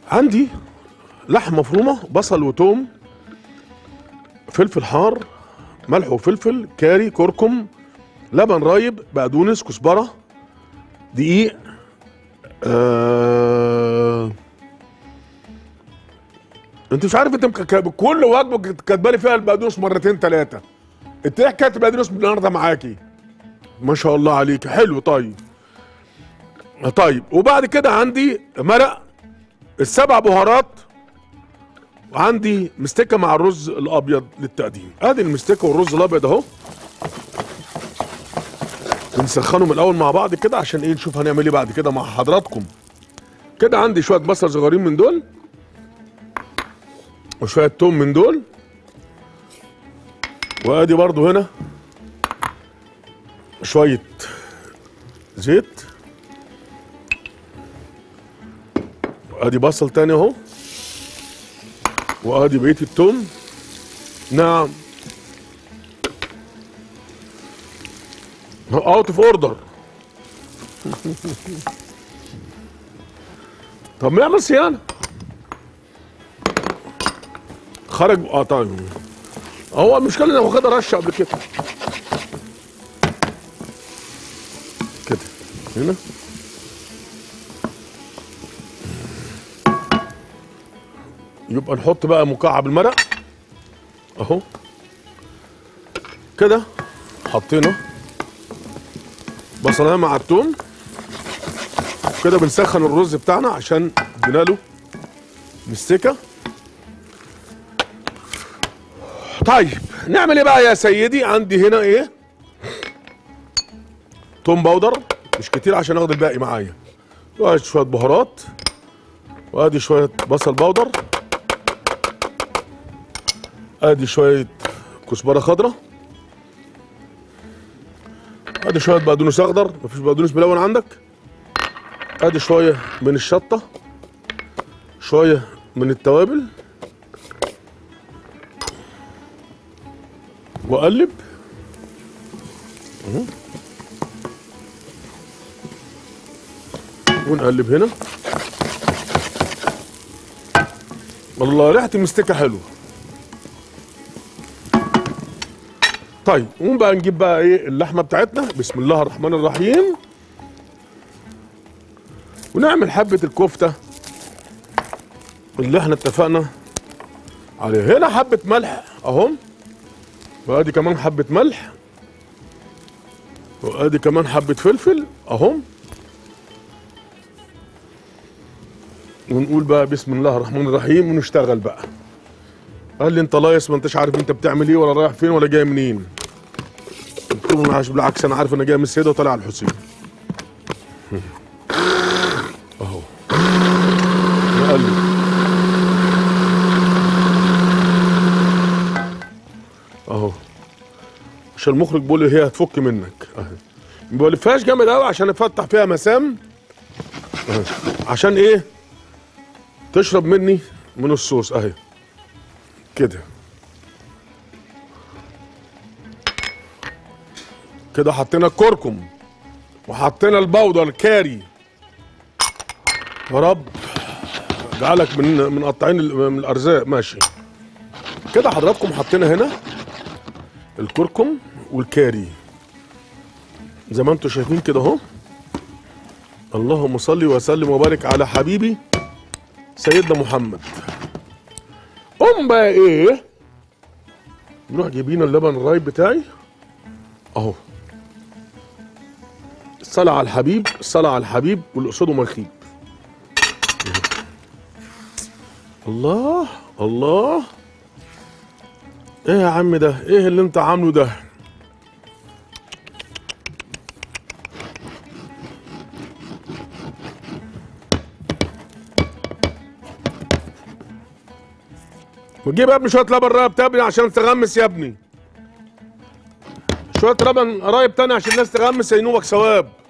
عندي لحمه مفرومه بصل وتوم فلفل حار ملح وفلفل كاري كركم لبن رايب بقدونس كزبره دقيق آه... انت مش عارف انت مك- كل وجبه كاتبالي فيها البقدونس مرتين ثلاثه انت ايه حكايه البقدونس النهارده معاكي ما شاء الله عليك حلو طيب طيب وبعد كده عندي مرق السبع بهارات وعندي مستكه مع الرز الابيض للتقديم ادي المستكه والرز الابيض اهو بنسخنهم الاول مع بعض كده عشان ايه نشوف هنعمل ايه بعد كده مع حضراتكم كده عندي شويه بصل صغيرين من دول وشويه توم من دول وادي برضو هنا شويه زيت وادي بصل تاني اهو وادي بقيه التوم نعم اوت اوف اوردر طب ما نعمل صيانه خرج اه طيب هو المشكله اني واخدها رشه قبل كده كده هنا يبقى نحط بقى مكعب المرق اهو كده حطينا بصلايه مع التوم كده بنسخن الرز بتاعنا عشان ادينا له مستكه طيب نعمل ايه بقى يا سيدي عندي هنا ايه توم باودر مش كتير عشان اخد الباقي معايا وادي شويه بهارات وادي شويه بصل باودر ادي شويه كزبره خضراء ادي شويه بقدونس اخضر مفيش بقدونس ملون عندك ادي شويه من الشطه شويه من التوابل واقلب أهو. ونقلب هنا والله ريحه المستكه حلوه طيب نقوم بقى نجيب بقى ايه اللحمه بتاعتنا بسم الله الرحمن الرحيم ونعمل حبه الكفته اللي احنا اتفقنا عليها هنا حبه ملح اهم وادي كمان حبه ملح وادي كمان حبه فلفل اهم ونقول بقى بسم الله الرحمن الرحيم ونشتغل بقى قال لي انت لايص ما انتش عارف انت بتعمل ايه ولا رايح فين ولا جاي منين قلت له معلش بالعكس انا عارف انا جاي من السيده وطالع على الحسين اهو نقلب اهو عشان المخرج بيقول لي هي هتفك منك اهي ما بلفهاش جامد قوي عشان افتح فيها مسام اهي. عشان ايه تشرب مني من الصوص اهي كده كده حطينا الكركم وحطينا البودر الكاري يا رب اجعلك من من قطاعين ال- من الارزاق ماشي كده حضراتكم حطينا هنا الكركم والكاري زي ما انتم شايفين كده اهو اللهم صل وسلم وبارك على حبيبي سيدنا محمد قوم بقى ايه نروح جايبين اللبن الرايب بتاعي اهو الصلاة على الحبيب الصلاة على الحبيب والقصده منخيب الله الله ايه يا عم ده ايه اللي انت عامله ده وتجيب يا ابني شويه لبن رايب تاني عشان تغمس يا ابني شويه لبن رايب تاني عشان الناس تغمس ينوبك ثواب